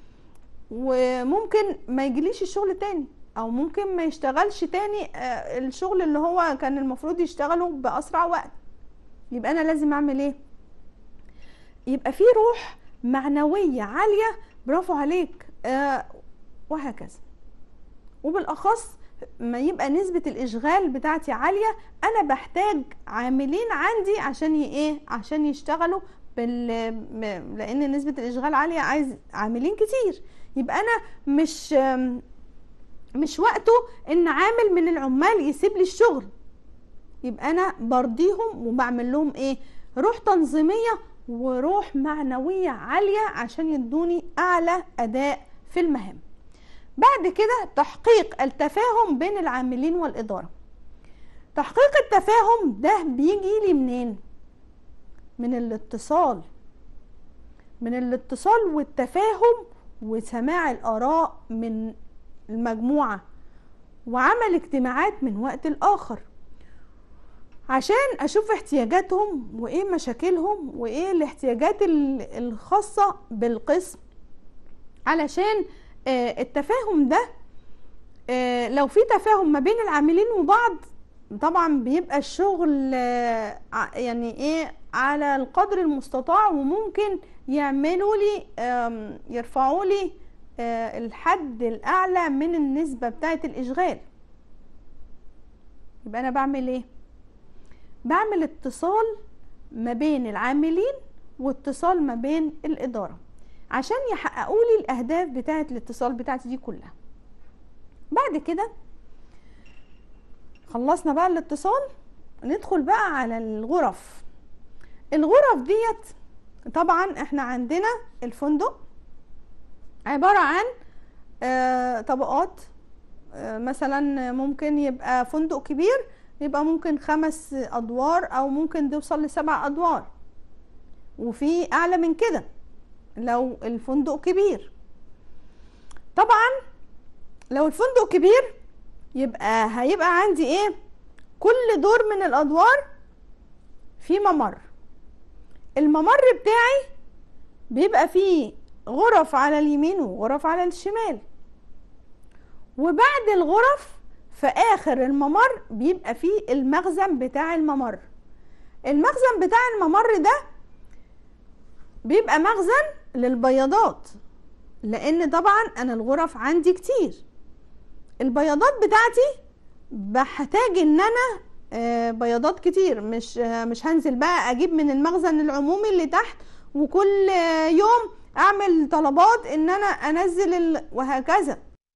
وممكن ما يجيليش الشغل تاني او ممكن ما يشتغلش تاني آه، الشغل اللي هو كان المفروض يشتغله باسرع وقت يبقى انا لازم اعمل ايه يبقى في روح معنويه عاليه برافو عليك آه وهكذا وبالاخص ما يبقى نسبة الإشغال بتاعتي عالية أنا بحتاج عاملين عندي عشان إيه عشان يشتغلوا بال... لأن نسبة الإشغال عالية عايز عاملين كتير يبقى أنا مش مش وقته إن عامل من العمال يسيب لي الشغل يبقى أنا برضيهم وبعمل لهم إيه روح تنظيمية وروح معنوية عالية عشان يدوني أعلى أداء في المهام بعد كده تحقيق التفاهم بين العاملين والإدارة تحقيق التفاهم ده بيجي لي منين من الاتصال من الاتصال والتفاهم وسماع الآراء من المجموعة وعمل اجتماعات من وقت لآخر عشان اشوف احتياجاتهم وايه مشاكلهم وايه الاحتياجات الخاصة بالقسم علشان آه، التفاهم ده آه، لو في تفاهم ما بين العاملين وبعض طبعا بيبقى الشغل آه، يعني ايه على القدر المستطاع وممكن يعملوا لي يرفعوا لي الحد الاعلى من النسبه بتاعه الاشغال يبقى انا بعمل ايه بعمل اتصال ما بين العاملين واتصال ما بين الاداره عشان يحققوا لي الاهداف بتاعه الاتصال بتاعتي دي كلها بعد كده خلصنا بقى الاتصال ندخل بقى على الغرف الغرف ديت طبعا احنا عندنا الفندق عبارة عن آه طبقات آه مثلا ممكن يبقى فندق كبير يبقى ممكن خمس ادوار او ممكن توصل لسبع ادوار وفي اعلى من كده لو الفندق كبير طبعا لو الفندق كبير يبقى هيبقى عندي ايه كل دور من الادوار في ممر الممر بتاعي بيبقى فيه غرف على اليمين وغرف على الشمال وبعد الغرف في اخر الممر بيبقى فيه المخزن بتاع الممر المخزن بتاع الممر ده بيبقى مخزن للبياضات لان طبعا انا الغرف عندي كتير البياضات بتاعتي بحتاج ان انا آه، بياضات كتير مش آه، مش هنزل بقى اجيب من المخزن العمومي اللي تحت وكل يوم اعمل طلبات ان انا انزل ال... وهكذا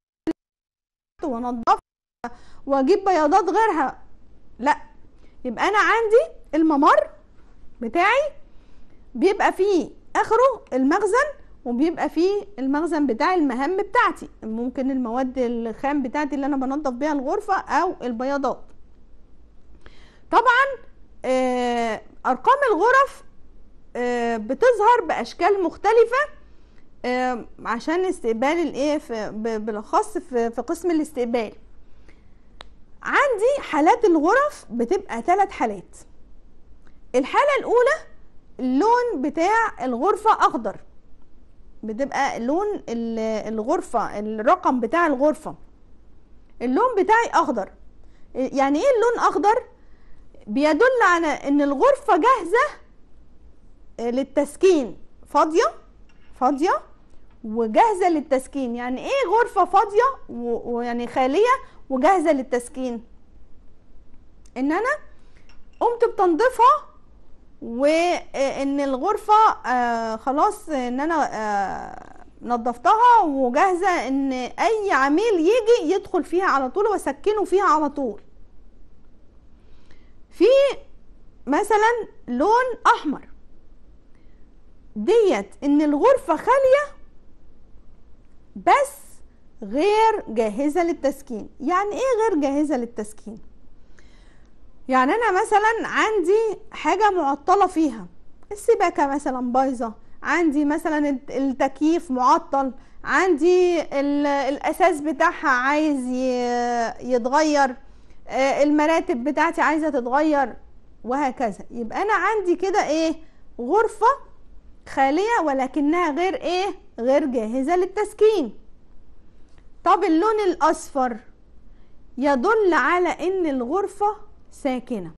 وانضف واجيب بياضات غيرها لا يبقى انا عندي الممر بتاعي بيبقى فيه اخره المخزن وبيبقى فيه المخزن بتاع المهام بتاعتي ممكن المواد الخام بتاعتي اللي انا بنظف بيها الغرفه او البياضات طبعا آه، ارقام الغرف آه، بتظهر باشكال مختلفه آه، عشان استقبال الايه بالاخص في قسم الاستقبال عندي حالات الغرف بتبقى ثلاث حالات الحاله الاولى اللون بتاع الغرفة أخضر بتبقى لون الغرفة الرقم بتاع الغرفة اللون بتاعي أخضر يعني إيه اللون أخضر؟ بيدل على إن الغرفة جاهزة للتسكين فاضية فاضية وجاهزة للتسكين يعني إيه غرفة فاضية ويعني خالية وجاهزة للتسكين إن أنا قمت بتنظيفها وان الغرفه آه خلاص ان انا آه نظفتها وجاهزه ان اي عميل يجي يدخل فيها على طول واسكنه فيها على طول في مثلا لون احمر ديت ان الغرفه خاليه بس غير جاهزه للتسكين يعني ايه غير جاهزه للتسكين يعني انا مثلا عندي حاجه معطله فيها السباكه مثلا بايظه عندي مثلا التكييف معطل عندي الاساس بتاعها عايز يتغير المراتب بتاعتي عايزه تتغير وهكذا يبقى انا عندي كده ايه غرفه خاليه ولكنها غير ايه غير جاهزه للتسكين طب اللون الاصفر يدل على ان الغرفه ساكنه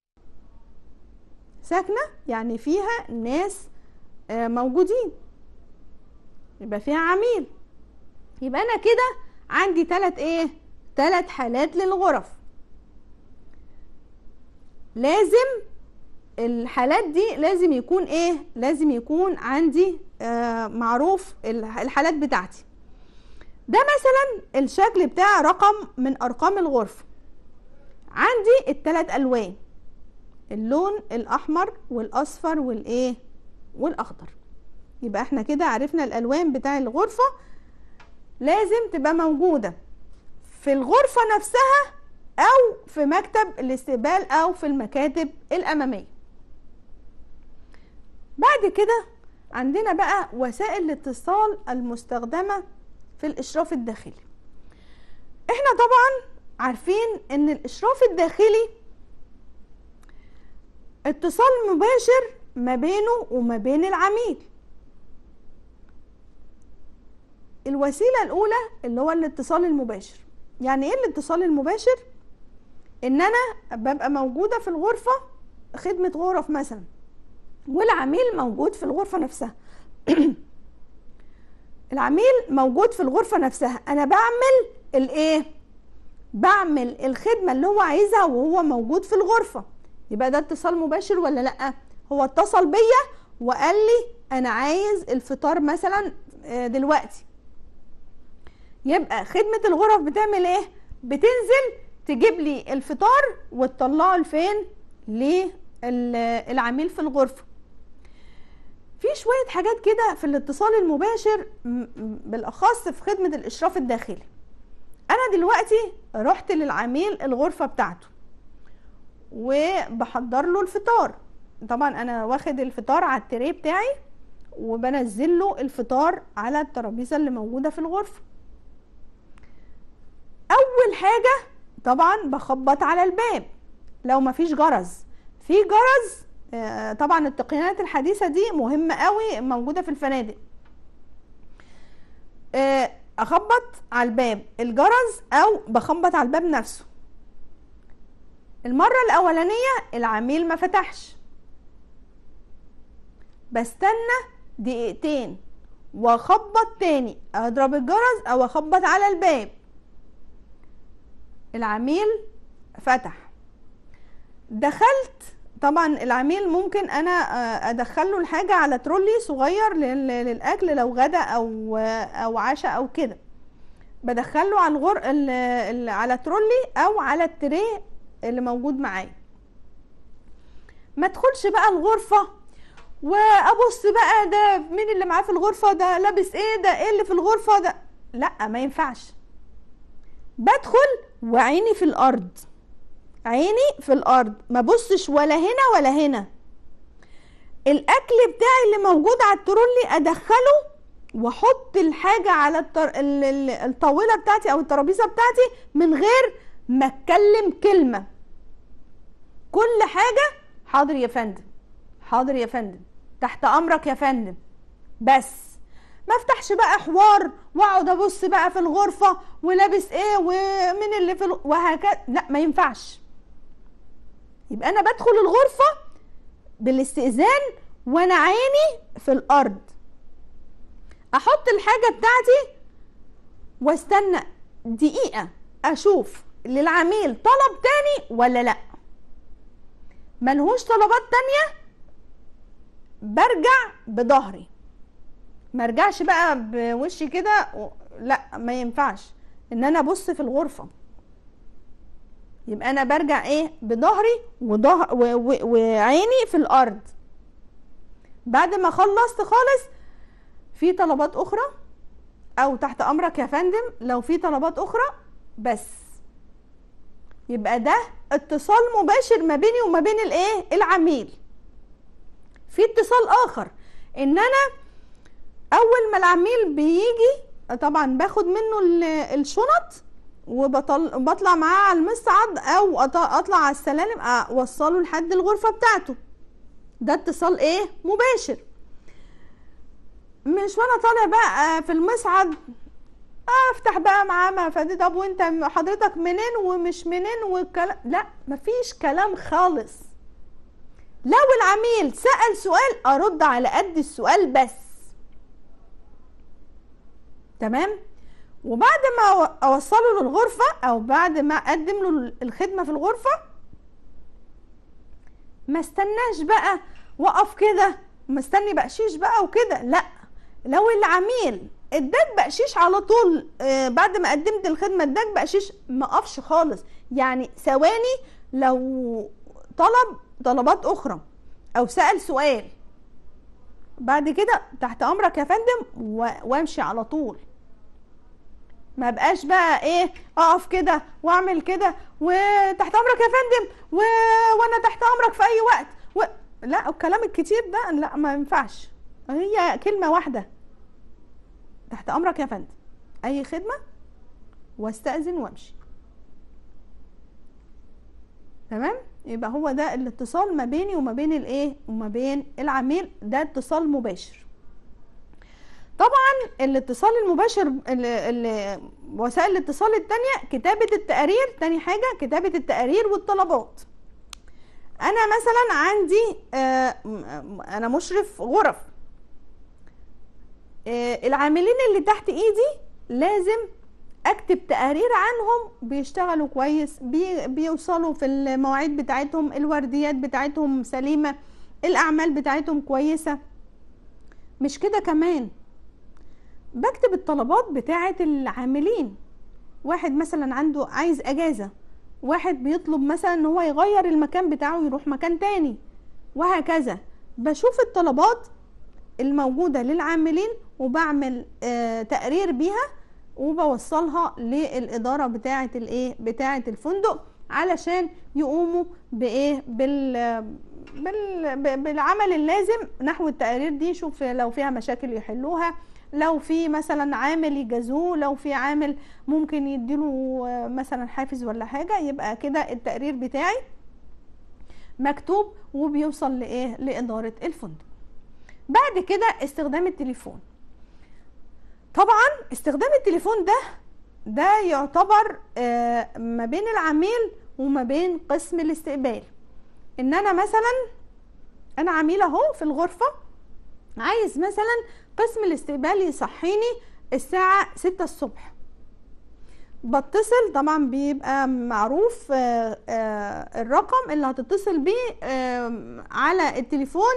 ساكنه يعني فيها ناس موجودين يبقى فيها عميل يبقى انا كده عندي ثلاث ايه ثلاث حالات للغرف لازم الحالات دي لازم يكون ايه لازم يكون عندي آه معروف الحالات بتاعتي ده مثلا الشكل بتاع رقم من ارقام الغرفه عندي الثلاث الوان اللون الاحمر والاصفر والايه والاخضر يبقى احنا كده عرفنا الالوان بتاع الغرفه لازم تبقى موجوده في الغرفه نفسها او في مكتب الاستقبال او في المكاتب الاماميه بعد كده عندنا بقى وسائل الاتصال المستخدمه في الاشراف الداخلي احنا طبعا عارفين ان الاشراف الداخلي اتصال مباشر ما بينه وما بين العميل الوسيله الاولى اللي هو الاتصال المباشر يعني ايه الاتصال المباشر ان انا ببقى موجوده في الغرفه خدمه غرف مثلا والعميل موجود في الغرفه نفسها العميل موجود في الغرفه نفسها انا بعمل الايه بعمل الخدمه اللي هو عايزها وهو موجود في الغرفه يبقى ده اتصال مباشر ولا لا هو اتصل بيا وقال لي انا عايز الفطار مثلا دلوقتي يبقى خدمه الغرف بتعمل ايه بتنزل تجيب لي الفطار وتطلعه لفين للعميل في الغرفه في شويه حاجات كده في الاتصال المباشر بالاخص في خدمه الاشراف الداخلي انا دلوقتي رحت للعميل الغرفه بتاعته وبحضر له الفطار طبعا انا واخد الفطار على التري بتاعي وبنزل له الفطار على الترابيزه اللي موجوده في الغرفه اول حاجه طبعا بخبط على الباب لو مفيش جرس في جرس طبعا التقنيات الحديثه دي مهمه قوي موجوده في الفنادق اخبط على الباب الجرس او بخبط على الباب نفسه المره الاولانيه العميل ما فتحش بستنى دقيقتين واخبط تاني اضرب الجرس او اخبط على الباب العميل فتح دخلت طبعا العميل ممكن انا ادخله الحاجه على ترولي صغير للاكل لو غدا او او عشاء او كده بدخله على الغر على ترولي او على التري اللي موجود معايا ما ادخلش بقى الغرفه وابص بقى ده مين اللي معاه في الغرفه ده لابس ايه ده ايه اللي في الغرفه ده لا ما ينفعش بدخل وعيني في الارض عيني في الارض ما بصش ولا هنا ولا هنا الاكل بتاعي اللي موجود على الترولي ادخله واحط الحاجه على التر... الطاوله بتاعتي او الترابيزه بتاعتي من غير ما اتكلم كلمه كل حاجه حاضر يا فندم حاضر يا فندم تحت امرك يا فندم بس ما افتحش بقى حوار واقعد ابص بقى في الغرفه ولابس ايه ومن اللي في ال... وهكذا لا ما ينفعش يبقى انا بدخل الغرفه بالاستئذان وانا عيني في الارض احط الحاجه بتاعتي واستنى دقيقه اشوف للعميل طلب تاني ولا لا ملهوش طلبات تانية برجع بظهري ما ارجعش بقى بوشي كده و... لا ما ينفعش ان انا ابص في الغرفه يبقى انا برجع ايه بظهري وظهر وعيني في الارض بعد ما خلصت خالص في طلبات اخرى او تحت امرك يا فندم لو في طلبات اخرى بس يبقى ده اتصال مباشر ما بيني وما بين الايه العميل في اتصال اخر ان انا اول ما العميل بيجي طبعا باخد منه الشنط وبطل بطلع معاه على المصعد او اطلع على السلالم اوصله لحد الغرفه بتاعته ده اتصال ايه مباشر مش وانا طالع بقى في المصعد افتح بقى معاه مفادي طب وانت حضرتك منين ومش منين والكلام لا مفيش كلام خالص لو العميل سأل سؤال ارد على قد السؤال بس تمام وبعد ما اوصله للغرفة او بعد ما اقدم له الخدمة في الغرفة ما استناش بقى وقف كده مستني بقشيش بقى وكده لا لو العميل اداك بقشيش على طول آه بعد ما قدمت الخدمه اداك بقشيش ما اقفش خالص يعني ثواني لو طلب طلبات اخرى او سال سؤال بعد كده تحت امرك يا فندم وامشي على طول ما بقاش بقى ايه اقف كده واعمل كده وتحت امرك يا فندم و... وانا تحت امرك في اي وقت و... لا الكلام الكتير ده لا ما ينفعش هي كلمه واحده تحت امرك يا فندم اي خدمه واستاذن وامشي تمام يبقى هو ده الاتصال ما بيني وما بين الايه وما بين العميل ده اتصال مباشر طبعا الاتصال المباشر اللي وسائل الاتصال التانية كتابة التقارير تاني حاجة كتابة التقارير والطلبات انا مثلا عندي آه انا مشرف غرف آه العاملين اللي تحت ايدي لازم اكتب تقارير عنهم بيشتغلوا كويس بي بيوصلوا في المواعيد بتاعتهم الورديات بتاعتهم سليمة الاعمال بتاعتهم كويسة مش كده كمان بكتب الطلبات بتاعة العاملين واحد مثلا عنده عايز اجازة واحد بيطلب مثلا ان هو يغير المكان بتاعه يروح مكان تاني وهكذا بشوف الطلبات الموجودة للعاملين وبعمل آه تقرير بيها وبوصلها للإدارة بتاعة الايه بتاعة الفندق علشان يقوموا بايه بال بال بالعمل اللازم نحو التقارير دي شوف لو فيها مشاكل يحلوها لو في مثلا عامل يجازوه لو في عامل ممكن يديله مثلا حافز ولا حاجه يبقى كده التقرير بتاعي مكتوب وبيوصل لايه لاداره الفندق بعد كده استخدام التليفون طبعا استخدام التليفون ده ده يعتبر آه ما بين العميل وما بين قسم الاستقبال ان انا مثلا انا عميل اهو في الغرفه عايز مثلا قسم الاستقبال يصحيني الساعة ستة الصبح بتصل طبعا بيبقى معروف الرقم اللي هتتصل بيه على التليفون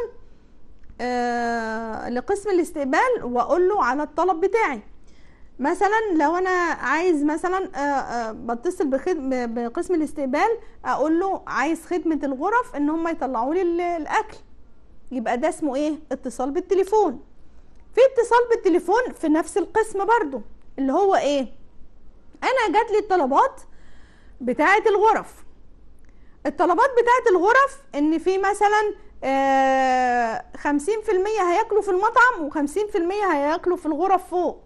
لقسم الاستقبال واقول له على الطلب بتاعي مثلا لو انا عايز مثلا بتصل بقسم الاستقبال اقول له عايز خدمه الغرف ان هم يطلعوا لي الاكل يبقى ده اسمه ايه اتصال بالتليفون في اتصال بالتليفون في نفس القسم برضو اللي هو ايه انا جات لي الطلبات بتاعه الغرف الطلبات بتاعه الغرف ان في مثلا خمسين في المية هياكلوا في المطعم وخمسين في المية هياكلوا في الغرف فوق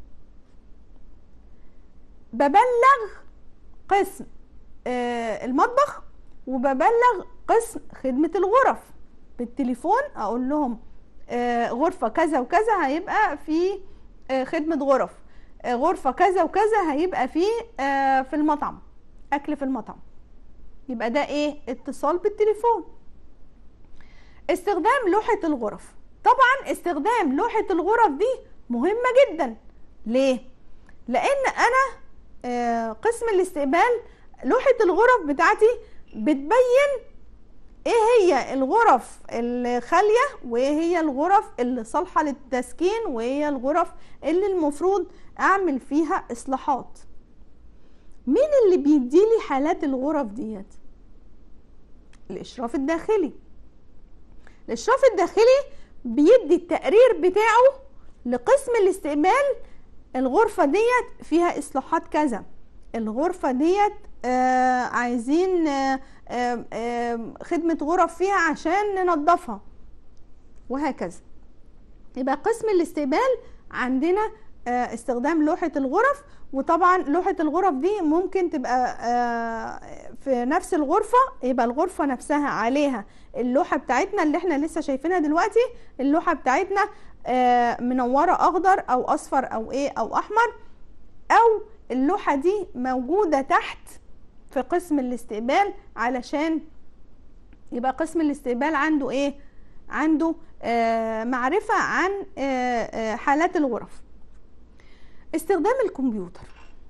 ببلغ قسم المطبخ وببلغ قسم خدمة الغرف بالتليفون اقول لهم غرفة كذا وكذا هيبقى في خدمة غرف غرفة كذا وكذا هيبقى في في المطعم اكل في المطعم يبقى ده ايه اتصال بالتليفون استخدام لوحة الغرف طبعا استخدام لوحة الغرف دي مهمة جدا ليه لان انا قسم الاستقبال لوحة الغرف بتاعتي بتبين ايه هي الغرف الخالية وايه هي الغرف اللي صالحة للتسكين وايه هي الغرف اللي المفروض اعمل فيها اصلاحات مين اللي بيديلي حالات الغرف ديت الاشراف الداخلي الاشراف الداخلي بيدي التقرير بتاعه لقسم الاستقبال الغرفه ديت فيها اصلاحات كذا الغرفه ديت آه عايزين آه آه آه خدمه غرف فيها عشان ننظفها وهكذا يبقى قسم الاستقبال عندنا آه استخدام لوحه الغرف وطبعا لوحه الغرف دي ممكن تبقى آه في نفس الغرفه يبقى الغرفه نفسها عليها اللوحه بتاعتنا اللي احنا لسه شايفينها دلوقتي اللوحه بتاعتنا آه منوره اخضر او اصفر او ايه او احمر او اللوحه دي موجوده تحت في قسم الاستقبال علشان يبقى قسم الاستقبال عنده ايه عنده آه معرفه عن آه آه حالات الغرف استخدام الكمبيوتر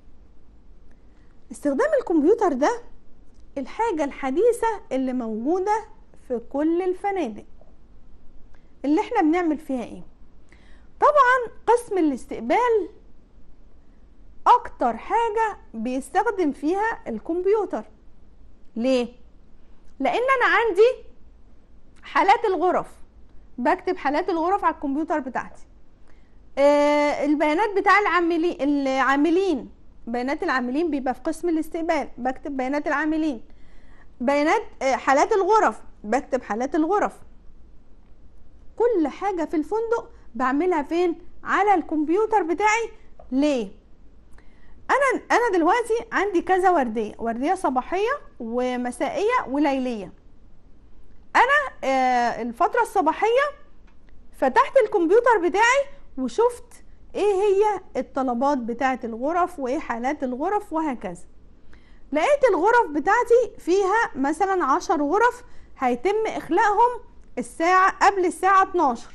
استخدام الكمبيوتر ده الحاجه الحديثه اللي موجوده في كل الفنادق اللي احنا بنعمل فيها ايه طبعا قسم الاستقبال اكتر حاجة بيستخدم فيها الكمبيوتر ليه لان انا عندي حالات الغرف بكتب حالات الغرف على الكمبيوتر بتاعتي آه البيانات بتاع العاملين العاملين بيانات العاملين بيبقى في قسم الاستقبال بكتب بيانات العاملين بيانات آه حالات الغرف بكتب حالات الغرف كل حاجة في الفندق بعملها فين على الكمبيوتر بتاعي ليه انا انا دلوقتي عندي كذا ورديه ورديه صباحيه ومسائيه وليليه انا آه الفتره الصباحيه فتحت الكمبيوتر بتاعي وشفت ايه هي الطلبات بتاعه الغرف وايه حالات الغرف وهكذا لقيت الغرف بتاعتي فيها مثلا عشر غرف هيتم اخلاءهم الساعه قبل الساعه 12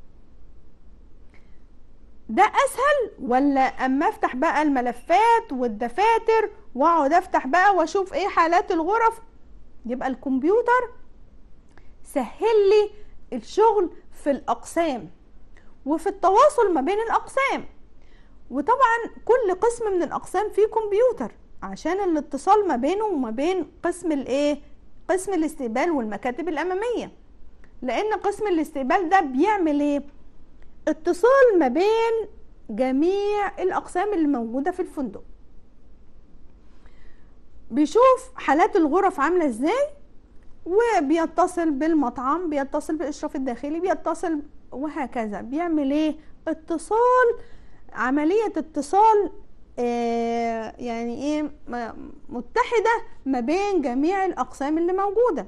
ده اسهل ولا اما افتح بقى الملفات والدفاتر واقعد افتح بقى واشوف ايه حالات الغرف يبقى الكمبيوتر سهل لي الشغل في الاقسام وفي التواصل ما بين الاقسام وطبعا كل قسم من الاقسام فيه كمبيوتر عشان الاتصال ما بينه وما بين قسم الايه قسم الاستقبال والمكاتب الاماميه لان قسم الاستقبال ده بيعمل ايه اتصال ما بين جميع الاقسام اللي موجوده في الفندق بيشوف حالات الغرف عامله ازاي وبيتصل بالمطعم بيتصل بالاشراف الداخلي بيتصل وهكذا بيعمل ايه اتصال عمليه اتصال آه يعني ايه متحده ما بين جميع الاقسام اللي موجوده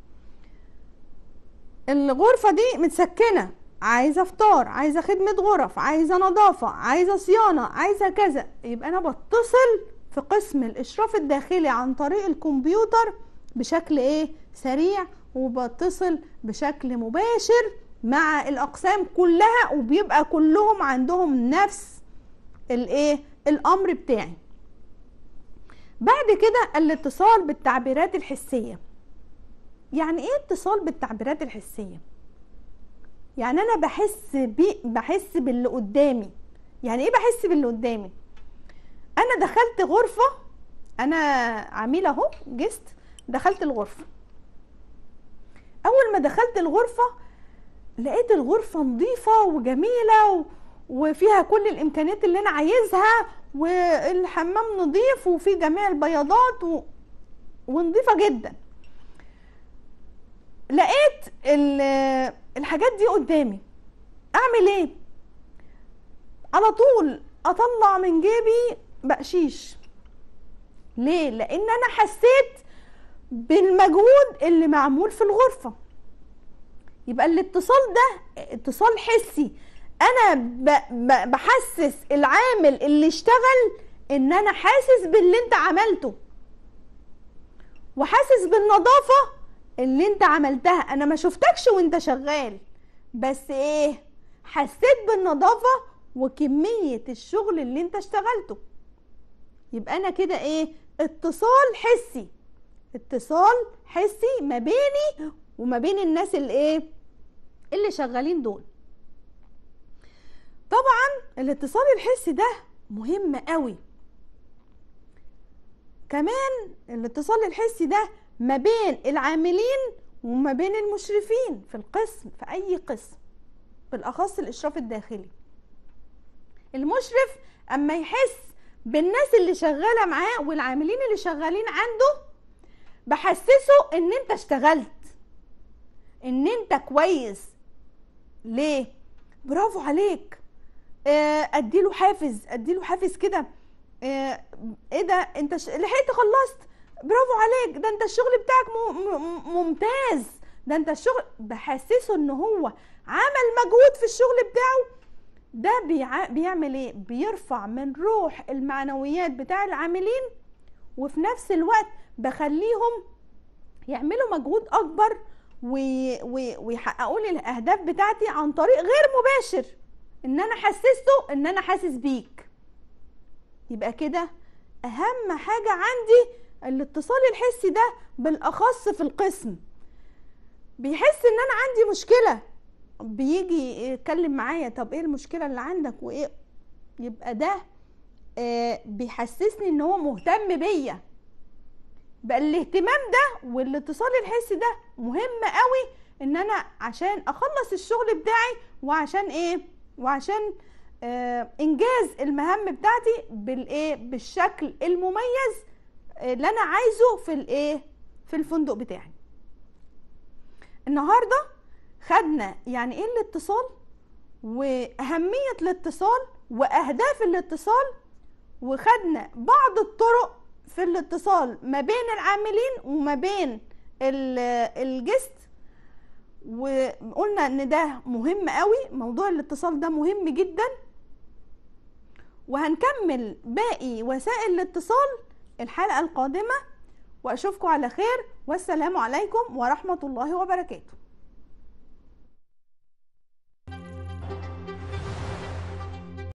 الغرفه دي متسكنه عايزه فطار عايزه خدمه غرف عايزه نظافه عايزه صيانه عايزه كذا يبقى انا بتصل في قسم الاشراف الداخلي عن طريق الكمبيوتر بشكل ايه سريع وبتصل بشكل مباشر مع الاقسام كلها وبيبقى كلهم عندهم نفس الايه الامر بتاعي بعد كده الاتصال بالتعبيرات الحسيه يعني ايه اتصال بالتعبيرات الحسيه يعني انا بحس بي بحس باللي قدامي يعني ايه بحس باللي قدامي انا دخلت غرفه انا عميله اهو جست دخلت الغرفه اول ما دخلت الغرفه لقيت الغرفه نظيفه وجميله و... وفيها كل الامكانيات اللي انا عايزها والحمام نظيف وفي جميع البياضات و... ونظيفه جدا لقيت الحاجات دي قدامي اعمل ايه على طول اطلع من جيبي بقشيش ليه لان انا حسيت بالمجهود اللي معمول في الغرفه يبقى الاتصال ده اتصال حسي انا بحسس العامل اللي اشتغل ان انا حاسس باللي انت عملته وحاسس بالنظافه اللي انت عملتها انا ما شفتكش وانت شغال بس ايه حسيت بالنظافة وكمية الشغل اللي انت اشتغلته يبقى انا كده ايه اتصال حسي اتصال حسي ما بيني وما بين الناس اللي ايه اللي شغالين دول طبعا الاتصال الحسي ده مهم قوي كمان الاتصال الحسي ده ما بين العاملين وما بين المشرفين في القسم في اي قسم بالاخص الاشراف الداخلي المشرف اما يحس بالناس اللي شغاله معاه والعاملين اللي شغالين عنده بحسسه ان انت اشتغلت ان انت كويس ليه برافو عليك آه، اديله حافز اديله حافز كده آه، ايه ده انت ش... لحقت خلصت برافو عليك ده انت الشغل بتاعك م... م... ممتاز ده انت الشغل بحسسه ان هو عمل مجهود في الشغل بتاعه ده بيع... بيعمل ايه بيرفع من روح المعنويات بتاع العاملين وفي نفس الوقت بخليهم يعملوا مجهود اكبر و... و... ويحققوا لي الاهداف بتاعتي عن طريق غير مباشر ان انا حسسته ان انا حاسس بيك يبقى كده اهم حاجه عندي الاتصال الحسي ده بالاخص في القسم بيحس ان انا عندي مشكله بيجي يتكلم معايا طب ايه المشكله اللي عندك وايه يبقى ده آه بيحسسني ان هو مهتم بيا بقى الاهتمام ده والاتصال الحسي ده مهم قوي ان انا عشان اخلص الشغل بتاعي وعشان ايه وعشان آه انجاز المهام بتاعتي بالايه بالشكل المميز اللي انا عايزه في الايه في الفندق بتاعي النهارده خدنا يعني ايه الاتصال واهميه الاتصال واهداف الاتصال وخدنا بعض الطرق في الاتصال ما بين العاملين وما بين الجست وقلنا ان ده مهم قوي موضوع الاتصال ده مهم جدا وهنكمل باقي وسائل الاتصال الحلقة القادمة واشوفكم على خير والسلام عليكم ورحمة الله وبركاته